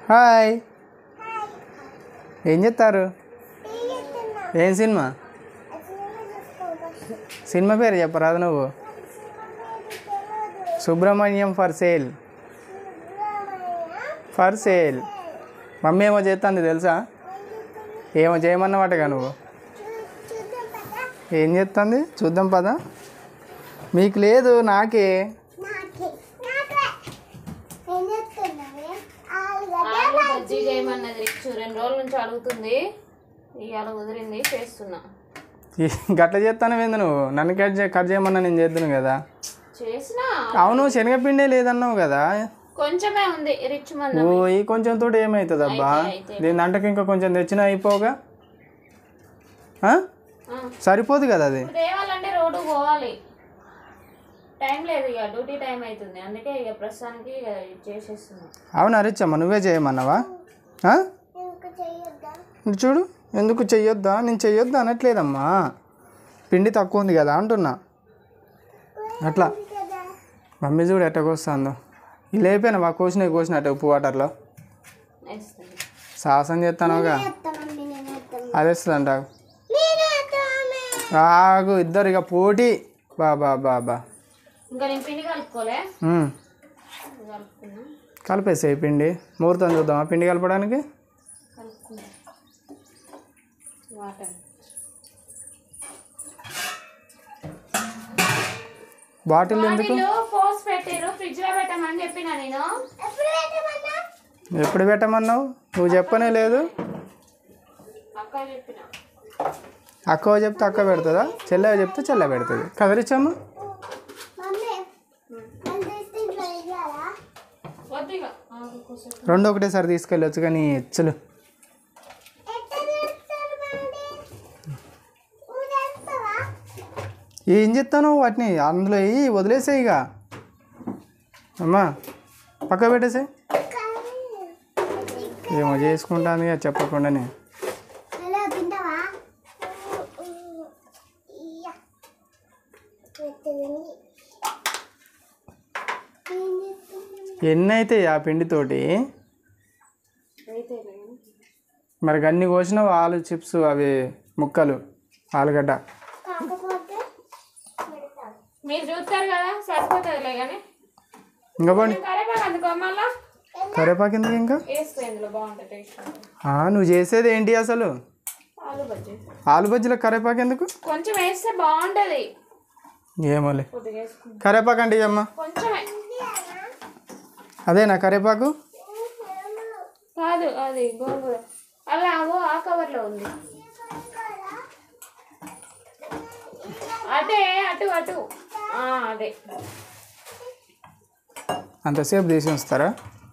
Hi ఏం చెప్తారు ఏం సినిమా సినిమా పేరు చెప్పరాదు నువ్వు Subrahmanyam for sale for sale mummy ఏమో చేస్తుంది తెలుసా ఏమో చేయమన్నమాటగా నువ్వు ఏం చేస్తుంది చూద్దాం పదా మీకు లేదు నాకే ఆలు బజ్జీ చేయమన్నది రిక్చు రెండు రోజుల నుంచి అడుగుతుంది ఇవాళ కుదిరింది చేస్తున్నా ఈ గట్ల చేస్తాను ఏంది నువ్వు నన్ను కట్ చే కట్ చేయమన్నా నేను చేద్దును కదా చేసిన అవును శనగపిండే లేదన్నావు కదా కొంచెమే ఉంది రిచ్ మంద ఓ ఈ కొంచెం తోటి ఏమవుతుంది అబ్బా దీని దాంట్లోకి ఇంకా కొంచెం తెచ్చినా అయిపోగా ఆ? సరిపోదు కదా అది ఇప్పుడు తేవాలంటే రోడ్డు పోవాలి టైం లేదు ఇక డ్యూటీ టైం అవుతుంది అందుకే ఇక ప్రస్తుతానికి ఇక ఇది చేసేస్తున్నాం అవునా రిచ్చమ్మ నువ్వే చేయమన్నావా ఆ? ఇటు చూడు ఎందుకు చెయ్యొద్దా నేను చెయ్యొద్దా అనట్లేదమ్మా పిండి తక్కువ ఉంది కదా అంటున్నా అట్లా మమ్మీ చూడు ఎట్ట కోస్తుందో ఇలా అయిపోయినా వా కోసినవి కోసినట్టు ఉప్పు వాటర్లో వేస్తుంది సాహసం చేస్తానుగా అది వస్తుందంట ఆగు ఇద్దరు ఇక పోటీ బా బా బా బా ఇంకా నేను పిండి కలుపుకోలే ఉమ్. కలుపుకున్నా కలిపేసేయి పిండి ముహూర్తం చూద్దామా పిండి కలపడానికి కలుపుకున్నా వాటర్ బాటిల్ ఎందుకు వీళ్ళు పోస్ట్ పెట్టారు ఫ్రిడ్జ్ లో పెట్టమని చెప్పిన నేను ఎప్పుడు పెట్టమన్నావు నువ్వు చెప్పనే లేదు అక్క చెప్పిన అక్కవ చెప్తే అక్క పెడుతుందా చెల్లె చెప్తే చెల్లె పెడుతుంది కదరిచ్చమ్మ వద్దు ఇక ఆగు కూర్చో. రెండు ఒకటేసారి తీసుకెళ్ళొచ్చు కానీ ఎచ్చులు ఏం చెప్తాను వాటిని అందులో వేయి వదిలేసేయి ఇక అమ్మా పక్క పెట్టేసేయి ఏమో చేసుకుంటాను ఇక చెప్పకుండానే ఎన్ని అవుతాయి ఆ పిండితోటి అయితే మరి గన్ని కోసినావు ఆలు చిప్స్ అవి ముక్కలు ఆలుగడ్డ మీరు చూస్తారు కదా సరిపోతుందిలే కానీ ఇంకా పోండి కరేపాకు అందుకో మళ్ళా కరేపాకు ఎందుకు ఇంకా వేసుకో ఇందులో బాగుంటుంది టేస్ట్ ఆ, నువ్వు చేసేది ఏంటి అసలు ఆలు బజ్జీ ఆలు బజ్జీలో కరేపాకు ఎందుకు కొంచెం వేస్తే బాగుంటుంది ఏమోలే కొద్దిగా వేసుకుంటా కరేపాకు అంటే అమ్మ కొంచెమే అదేనా కరేపాకు కాదు అది గోంగూర అలా ఆగో ఆ కవర్లో ఉంది అదే అటు అటు ఆ, అదే అంతసేపు తీసి ఉంచుతారా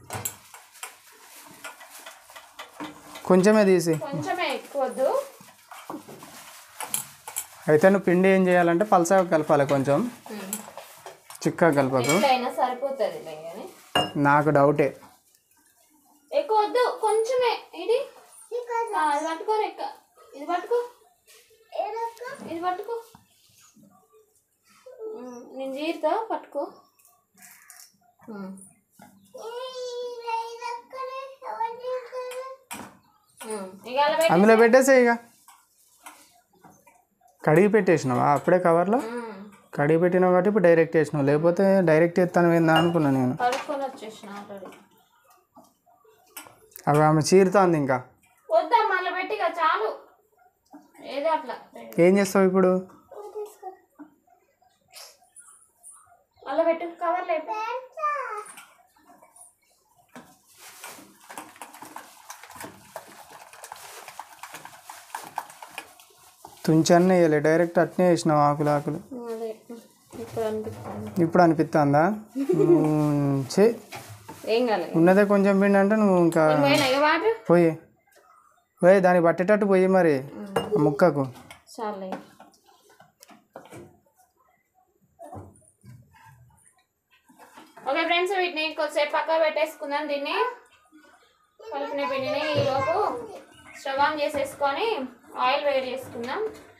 కొంచెమే తీసి కొంచెమే ఎక్కువ వద్దు అయితే నువ్వు పిండి ఏం చేయాలంటే పలసగా కలపాలి కొంచెం చిక్కగా కలపకు ఎట్లయినా సరిపోతుంది కానీ నాకు డౌటే ఎక్కువ వద్దు కొంచెమే ఇది ఆ, ఇది పట్టుకో రెక్క ఇది పట్టుకో ఇది పట్టుకో ఉమ్, నేను జీరుతా పట్టుకో ఉమ్. ఉమ్, ఇక అలా పెట్టు. అందులో పెట్టేసే ఇక కడిగి పెట్టేసినావా అప్పుడే కవర్లో ఉమ్, కడిగి పెట్టినావు కాబట్టి ఇప్పుడు డైరెక్ట్ వేసినావు లేకపోతే డైరెక్ట్ ఎత్తాను ఏందా అనుకున్నా నేను కడుక్కొని వచ్చేసిన ఆల్రెడీ అవి ఆమె చీరుతోంది ఇంకా వద్దా మళ్ళీ పెట్టిగా చాలు ఏదో అట్లా ఏం చేస్తావు ఇప్పుడు మళ్ళీ పెట్టు కవర్ లేపు తుంచన్నీ వేయలే డైరెక్ట్ అట్నే వేసినావు ఆకులు ఆకులు అదే ఇప్పుడు అనిపిస్తుంది ఇప్పుడు అనిపిస్తుందా చే ఏం కాలేదు ఉన్నదే కొంచెం పిండి అంటే నువ్వు ఇంకా పోయినా ఇక వాటర్ పోయి పోయి దానికి పట్టేటట్టు పోయి మరి ఆ ముక్కకు చాలే ఓకే ఫ్రెండ్స్ వీటిని కొద్దిసేపు పక్క పెట్టేసుకుందాం దీన్ని కలిపిన పిండిని ఈలోపు స్టవ్ ఆన్ చేసేసుకొని ఆయిల్ వేడి చేసుకుందాం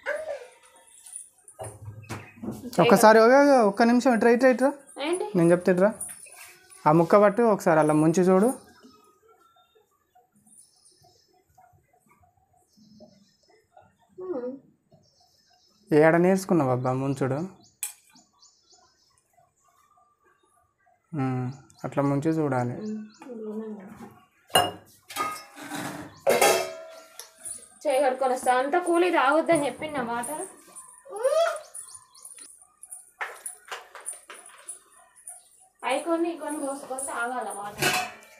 ఒక్కసారి ఒక- ఒక్క నిమిషం ఇట్రా ఇట్రా ఇట్రా ఏంటి నేను చెప్తే ఇట్రా ఆ ముక్క పట్టు ఒకసారి అలా ముంచి చూడు ఏడ నేర్చుకున్నావు అబ్బా ముంచుడు ఉమ్, అట్లా ముంచి చూడాలి చేయి కడుక్కొని వస్తా అంత కూలి తాగొద్దని చెప్పింది నా వాటర్ అవి కొన్ని ఈ కొన్ని పోసుకొని తాగాల వాటర్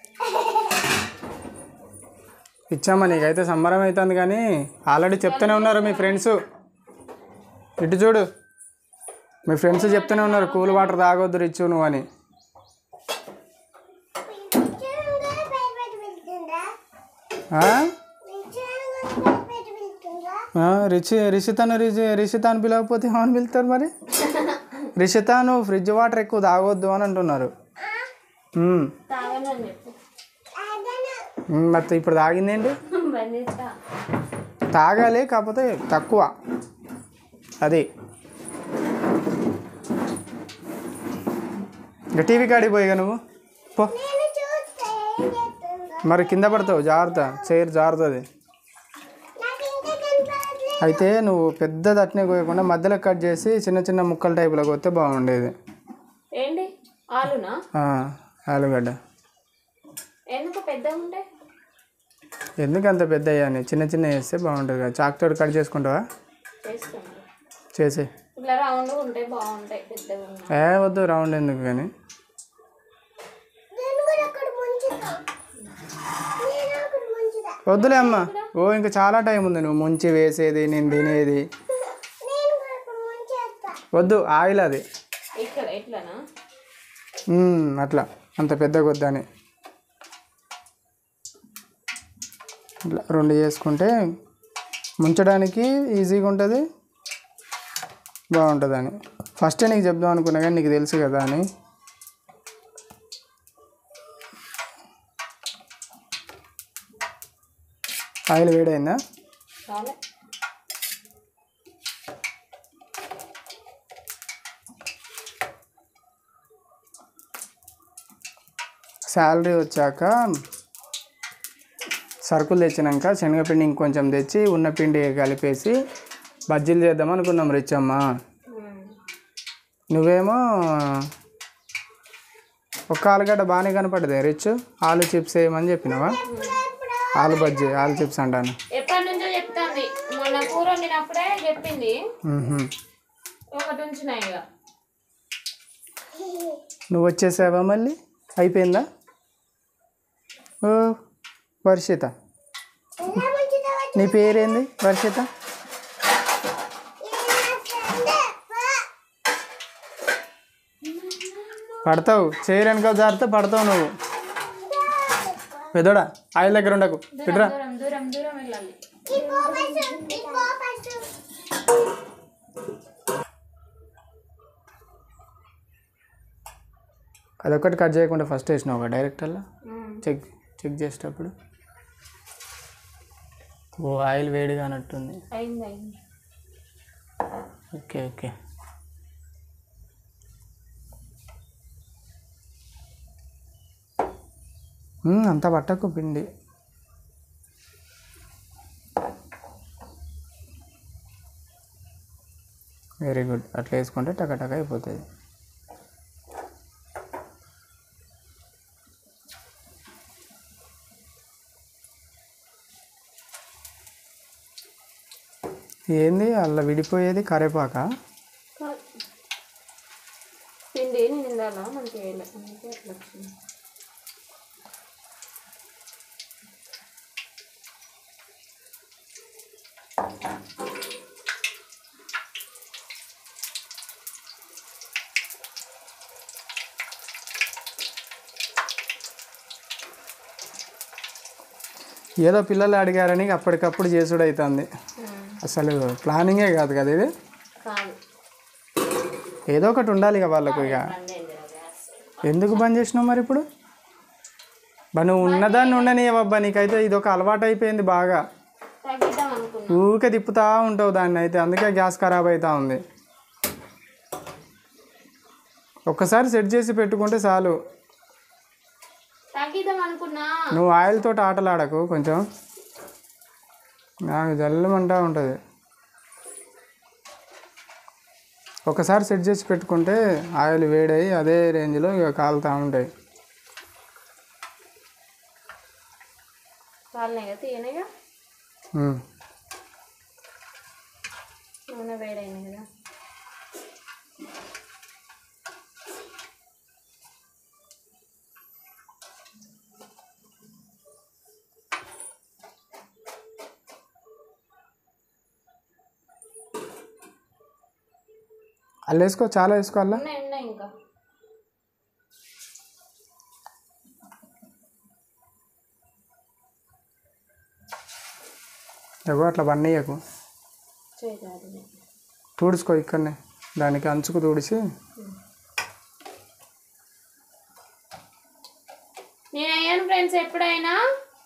ఇచ్చామా నీకైతే సంబరం అవుతుంది కానీ ఆల్రెడీ చెప్తూనే ఉన్నారు మీ ఫ్రెండ్స్ ఇటు చూడు మీ ఫ్రెండ్స్ చెప్తూనే ఉన్నారు కూల్ వాటర్ తాగొద్దు రిచ్చు నువ్వు అని ఆ? ఆ, రిషి రిషితాను రిషి రిషితాను పిలవకపోతే ఏమని పిలుస్తారు మరి రిషితాను ఫ్రిడ్జ్ వాటర్ ఎక్కువ తాగొద్దు అని అంటున్నారు ఉమ్. తాగను అని చెప్పు ఉమ్, మరి ఇప్పుడు తాగిందేంటి బంధించా తాగాలి కాకపోతే తక్కువ అది ఇంకా టీవీ కాడికి పోయిగా నువ్వు పో మరి కింద పడతావు జాగ్రత్త చైర్ జారుతుంది అయితే నువ్వు పెద్దది అట్నే కోయకుండా మధ్యలో కట్ చేసి చిన్న చిన్న ముక్కల టైపులో కొస్తే బాగుండేది ఏంటి ఆలునా ఆ, ఆలుగడ్డ ఎందుకు పెద్దగా ఉంటాయి ఎందుకు అంత పెద్ద అయ్యాని చిన్న చిన్న వేస్తే బాగుంటుంది కదా చాక్తోటి కట్ చేసుకుంటావా చేస్తాను చేసి ఇట్లా రౌండ్ ఉంటే బాగుంటాయి పెద్దగా ఉన్నాయి ఏ వద్దు రౌండ్ ఎందుకు కానీ వద్దులే అమ్మ ఓ ఇంకా చాలా టైం ఉంది నువ్వు ముంచి వేసేది నేను తినేది వద్దు ఆయిల్ అది ఇక్కడ ఎట్లనా మ్మ్, అట్లా అంత పెద్ద వద్దని ఇట్లా రెండు చేసుకుంటే ముంచడానికి ఈజీగా ఉంటుంది బాగుంటుందని ఫస్ట్ నీకు చెప్దాం అనుకున్నా కానీ నీకు తెలుసు కదా అని ఆయిల్ వేడైందా చాలా శాలరీ వచ్చాక సరుకులు తెచ్చినాక శనగపిండి ఇంకొంచెం తెచ్చి ఉన్న పిండి కలిపేసి బజ్జీలు చేద్దాం అనుకున్నాం రిచ్చమ్మ నువ్వేమో ఒక్క ఆలుగడ్డ బాగానే కనపడదే రిచ్ ఆలు చిప్స్ వేయమని చెప్పినావా ఆలు బజ్జీ ఆలు చిప్స్ అంటాను ఎప్పటి నుంచో చెప్తాంది మొన్న కూర వండినప్పుడే చెప్పింది మ్మ్హ్మ్. ఒకటి ఉంచినా ఇక నువ్వు వచ్చేసావా మళ్ళీ అయిపోయిందా ఓ వర్షిత నీ పేరేంది వర్షిత పడతావు చైర్ వెనక జారితే పడతావు నువ్వు పెద్దోడా ఆయిల్ దగ్గర ఉండకు ఇట్రా దూరం దూరం దూరం వెళ్ళాలి అదొక్కటి కట్ చేయకుండా ఫస్ట్ వేసినావు ఒక డైరెక్టర్లో చెక్ చెక్ చేసేటప్పుడు ఓ ఆయిల్ వేడిగా అన్నట్టుంది అయింది అయింది ఓకే ఓకే మ్మ్, అంతా పట్టకు పిండి వెరీ గుడ్ అట్లా వేసుకుంటే టకటక అయిపోతుంది ఏంది అలా విడిపోయేది కరేపాక పిండి నేను ఇందాల మంచిగా వేయలే అందుకే అట్లా వచ్చింది ఏదో పిల్లలు అడిగారని అప్పటికప్పుడు చేసుడు అవుతుంది అసలు ప్లానింగే కాదు కదా ఇది కాదు ఏదో ఒకటి ఉండాలి ఇక వాళ్ళకు ఇక బందైంది రా గ్యాస్ ఎందుకు బంద్ చేసినావు మరి ఇప్పుడు బా నువ్వు ఉన్నదాన్ని ఉండనియవబ్బా నీకైతే ఇది ఒక అలవాటు అయిపోయింది బాగా తగ్గిద్దాం అనుకున్నా ఊరికే తిప్పుతా ఉంటావు దాన్ని అయితే అందుకే గ్యాస్ ఖరాబ్ అవుతా ఉంది ఒక్కసారి సెట్ చేసి పెట్టుకుంటే చాలు తగ్గిద్దాం అనుకున్నా నువ్వు ఆయిల్ తోటి ఆటలాడకు కొంచెం నాకు జల్లమంటా ఉంటుంది ఒకసారి సెట్ చేసి పెట్టుకుంటే ఆయిల్ వేడయి అదే రేంజ్లో ఇక కాలుతూ ఉంటాయి కాలినాయి కదా తీయనిగా ఉమ్. నూనె వేడైంది కదా అల్ల వేసుకో చాలా వేసుకోవాలా ఉన్నాయి ఉన్నాయి ఇంకా ఎగో అట్లా వన్నయ్యకు చేయదు తుడుచుకో ఇక్కడనే దానికి అంచుకు తుడిచి నేను అయ్యాను ఫ్రెండ్స్ ఎప్పుడైనా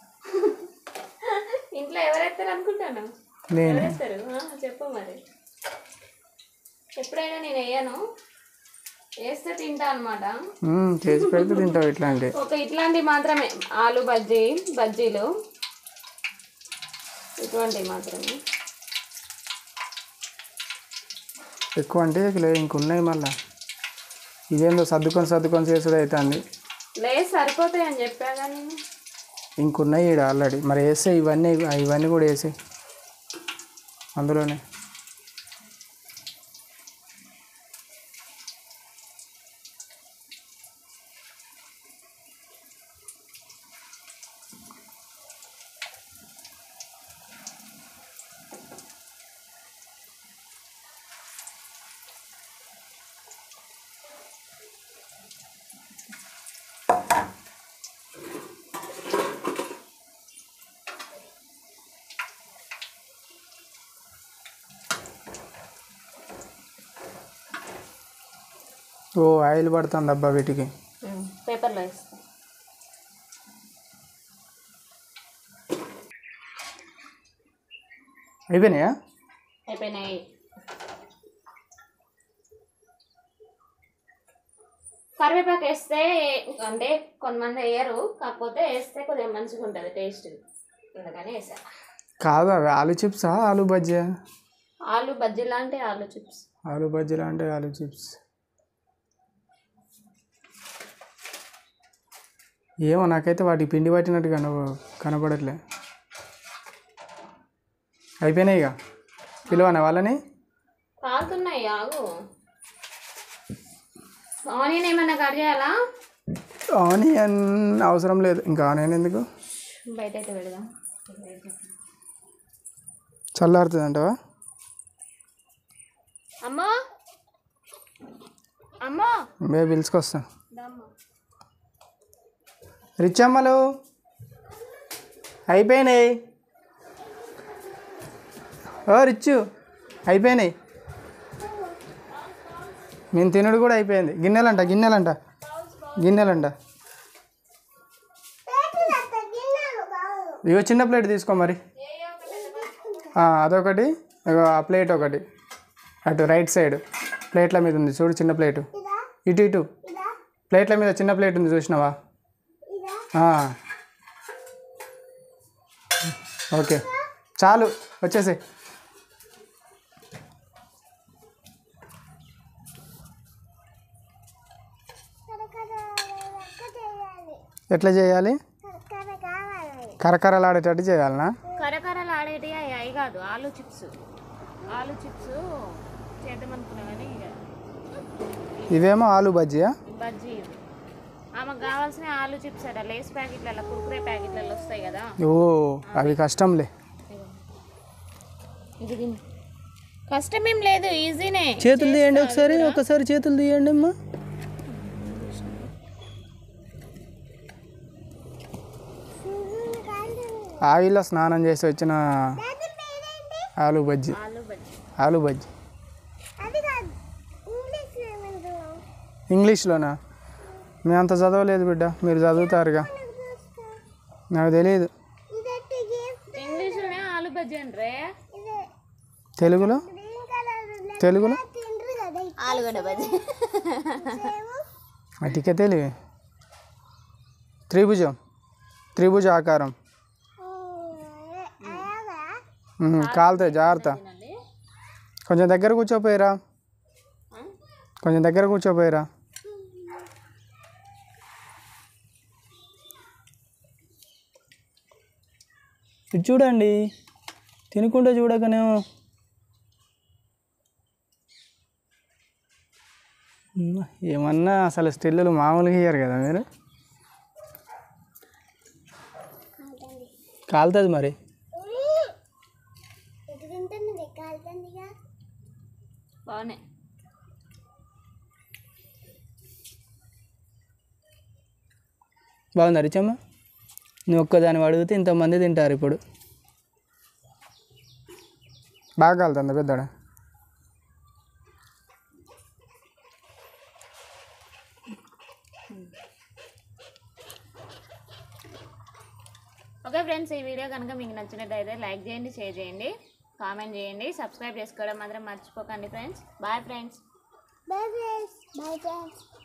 ఇంట్లో ఎవరెత్తారు అనుకుంటాను నేను ఎవరేస్తారు ఆ, చెప్పు మరి ఎప్పుడైనా నేను వేయను వేస్తే తింటా అనమాట ఉమ్, చేసి పెడితే తింటావు ఇట్లాంటి ఒక ఇట్లాంటివి మాత్రమే ఆలు బజ్జీ బజ్జీలు ఇటువంటివి మాత్రమే ఎక్కువ అంటే లే ఇంకున్నాయి మళ్ళా ఇదేందో సర్దుకొని సర్దుకొని చేసుడు అవుతుంది లేదు సరిపోతాయి అని చెప్పాగా నేను ఇంకున్నాయి ఈడ ఆల్రెడీ మరి వేస్తే ఇవన్నీ ఇవన్నీ కూడా వేసి అందులోనే ఓ ఆయిల్ పడుతుంది అబ్బా వీటికి పేపర్లో వేస్తా అయిపోయినాయా అయిపోయినాయి కరివేపాకు వేస్తే అంటే కొంతమంది వేయరు కాకపోతే వేస్తే కొద్దిగా మంచిగా ఉంటుంది టేస్ట్ అందుకని వేసా కాదు అవి ఆలు చిప్సా ఆలు బజ్జీయా ఆలు బజ్జీ లాంటి ఆలు చిప్స్ ఆలు బజ్జీలు అంటే ఆలు చిప్స్ ఏమో నాకైతే వాటి పిండి పట్టినట్టు కన కనపడట్లే అయిపోయినాయి ఇక పిలవనా వాళ్ళని కాలుతున్నాయి ఆగు ఆనియన్ ఏమన్నా కట్ చేయాలా ఆనియన్ అవసరం లేదు ఇంకా ఆనియన్ ఎందుకు బయట అయితే పెడదాం చల్లారుతుంది అంటవా అమ్మో అమ్మో మే పిలుచుకొస్తా దమ్మ రిచ్చమ్మలు అయిపోయినాయి ఓ రిచ్చు అయిపోయినాయి మేము తినుడు కూడా అయిపోయింది గిన్నెలంట గిన్నెలంట గిన్నెలంట ఇగో చిన్న ప్లేట్ తీసుకో మరి ఆ, అదొకటి ఇగో ఆ ప్లేట్ ఒకటి అటు రైట్ సైడ్ ప్లేట్ల మీద ఉంది చూడు చిన్న ప్లేటు ఇటు ఇటు ప్లేట్ల మీద చిన్న ప్లేట్ ఉంది చూసినావా ఆ. ఓకే చాలు వచ్చేసి ఎట్లా చేయాలి కరకరలాడేటట్టు చేయాలనా కరకరలు ఆడేటి అవి అవి కాదు ఆలు చిప్స్ ఆలు చిప్స్ చేద్దామనుకున్నా కానీ ఇక ఇవేమో ఆలు బజ్జీయా బజ్జీ ఇవి. ఆమెకు కావాల్సిన ఆలు చిప్స్ అట లేస్ ప్యాకెట్లలో కుర్కురే ప్యాకెట్లలో వస్తాయి కదా ఓ అవి కష్టంలే ఇది తిను కష్టం ఏం లేదు ఈజీనే చేతులు తీయండి ఒకసారి ఒకసారి చేతులు తీయండి అమ్మా ఆయిల్లో స్నానం చేసి వచ్చిన ఆలు బజ్జీ ఆలు బజ్జీ ఆలు బజ్జీ ఇంగ్లీష్లోనా మేము అంత చదవలేదు బిడ్డ మీరు చదువుతారుగా నాకు తెలియదు ఇంగ్లీష్లోనే ఆలు బజ్జీ అంటే తెలుగులో తెలుగులో ఆలుగడ్డ బజ్జీ అటికే తెలివి త్రిభుజం త్రిభుజ ఆకారం ఉమ్, కాలుతాయి జాగ్రత్త తినండి కొంచెం దగ్గర కూర్చోపోయారా కొంచెం దగ్గర కూర్చోపోయిరా ఇటు చూడండి తినుకుంటూ చూడకనేమో ఉమ్, ఏమన్నా అసలు స్టిల్లులు మామూలుగా ఇయ్యారు కదా మీరు కాలుతుంది మరి బాగున్నాయి బాగుందా రిచమ్మ నువ్వు ఒక్కదాని అడిగితే ఇంతమంది తింటారు ఇప్పుడు బాగా కాలుతుందా పెద్దోడ ఓకే ఫ్రెండ్స్ ఈ వీడియో కనుక మీకు నచ్చినట్టయితే లైక్ చేయండి షేర్ చేయండి కామెంట్ చేయండి సబ్స్క్రైబ్ చేసుకోవడం మాత్రం మర్చిపోకండి friends bye friends Bye, friends. Bye, friends.